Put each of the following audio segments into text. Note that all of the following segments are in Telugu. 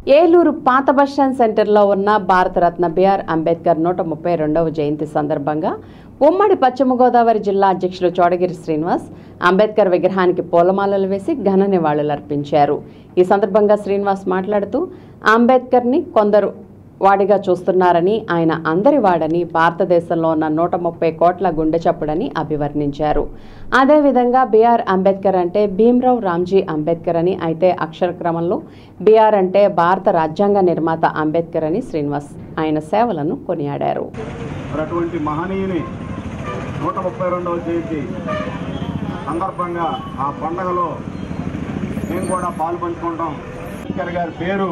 ఏలూరు పాత బస్టాండ్ సెంటర్లో ఉన్న భారతరత్న బిఆర్ అంబేద్కర్ నూట ముప్పై రెండవ జయంతి సందర్భంగా ఉమ్మడి పశ్చిమ గోదావరి జిల్లా అధ్యక్షులు చోడగిరి శ్రీనివాస్ అంబేద్కర్ విగ్రహానికి పూలమాలలు వేసి ఘన నివాళులర్పించారు ఈ సందర్భంగా శ్రీనివాస్ మాట్లాడుతూ అంబేద్కర్ని కొందరు వాడిగా చూస్తున్నారని ఆయన అందరి వాడని భారతదేశంలో ఉన్న నూట ముప్పై కోట్ల గుండె చప్పుడని అభివర్ణించారు అదేవిధంగా బిఆర్ అంబేద్కర్ అంటే భీమ్రావ్ రామ్జీ అంబేద్కర్ అని అయితే అక్షర క్రమంలో బిఆర్ అంటే భారత రాజ్యాంగ నిర్మాత అంబేద్కర్ అని శ్రీనివాస్ ఆయన సేవలను కొనియాడారు మరి అటువంటి మహనీయుని నూట ముప్పై రెండవ జయంతి సందర్భంగా ఆ పండగలో మేము కూడా పాలు పంచుకుంటాం అంబేద్కర్ గారి పేరు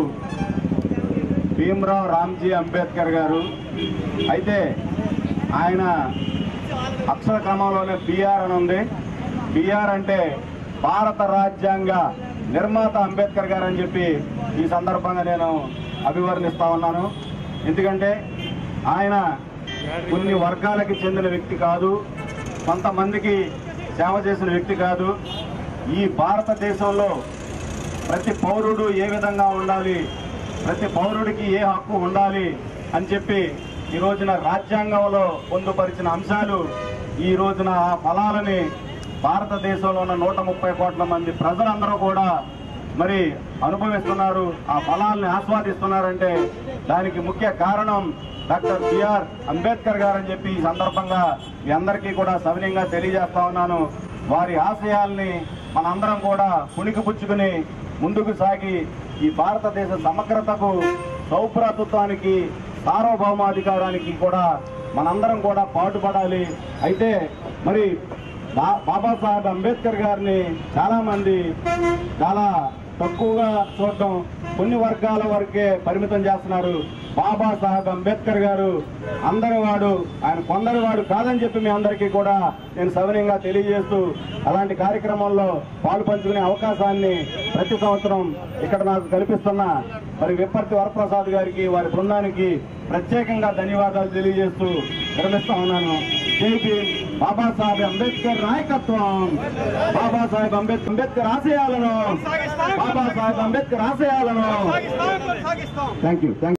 భీమ్రావ్ రామ్జీ అంబేద్కర్ గారు అయితే ఆయన అక్షర క్రమంలోనే బిఆర్ అని ఉంది బిఆర్ అంటే భారత రాజ్యాంగ నిర్మాత అంబేద్కర్ గారు అని చెప్పి ఈ సందర్భంగా నేను అభివర్ణిస్తా ఉన్నాను ఎందుకంటే ఆయన కొన్ని వర్గాలకి చెందిన వ్యక్తి కాదు కొంతమందికి సేవ చేసిన వ్యక్తి కాదు ఈ భారతదేశంలో ప్రతి పౌరుడు ఏ విధంగా ఉండాలి ప్రతి పౌరుడికి ఏ హక్కు ఉండాలి అని చెప్పి ఈ రోజున రాజ్యాంగంలో పొందుపరిచిన అంశాలు ఈ రోజున ఆ ఫలాలని భారతదేశంలో ఉన్న నూట ముప్పై కోట్ల మంది ప్రజలందరూ కూడా మరి అనుభవిస్తున్నారు ఆ ఫలాల్ని ఆస్వాదిస్తున్నారంటే దానికి ముఖ్య కారణం డాక్టర్ బిఆర్ అంబేద్కర్ గారు అని చెప్పి ఈ సందర్భంగా మీ అందరికీ కూడా సవినయంగా తెలియజేస్తా ఉన్నాను వారి ఆశయాల్ని మనందరం కూడా పుణికిపుచ్చుకుని ముందుకు సాగి ఈ భారతదేశ సమగ్రతకు సౌభ్రాతృత్వానికి సార్వభౌమాధికారానికి కూడా మనందరం కూడా పాటుపడాలి అయితే మరి బా- బాబాసాహెబ్ అంబేద్కర్ గారిని చాలా మంది చాలా తక్కువగా చూడటం కొన్ని వర్గాల వరకే పరిమితం చేస్తున్నారు బాబాసాహెబ్ అంబేద్కర్ గారు అందరి వాడు ఆయన కొందరి వాడు కాదని చెప్పి మీ అందరికీ కూడా నేను సవినయంగా తెలియజేస్తూ అలాంటి కార్యక్రమంలో పాలు పంచుకునే అవకాశాన్ని ప్రతి సంవత్సరం ఇక్కడ నాకు కల్పిస్తున్న మరి విప్పర్తి వరప్రసాద్ గారికి వారి బృందానికి ప్రత్యేకంగా ధన్యవాదాలు తెలియజేస్తూ విరమిస్తా ఉన్నాను జై భీమ్ బాబాసాహెబ్ అంబేద్కర్ నాయకత్వం బాబాసాహెబ్ అంబేద్కర్ అంబేద్కర్ ఆశయాలను బాబాసాహెబ్ అంబేద్కర్ ఆశయాలను థ్యాంక్ యూ థ్యాంక్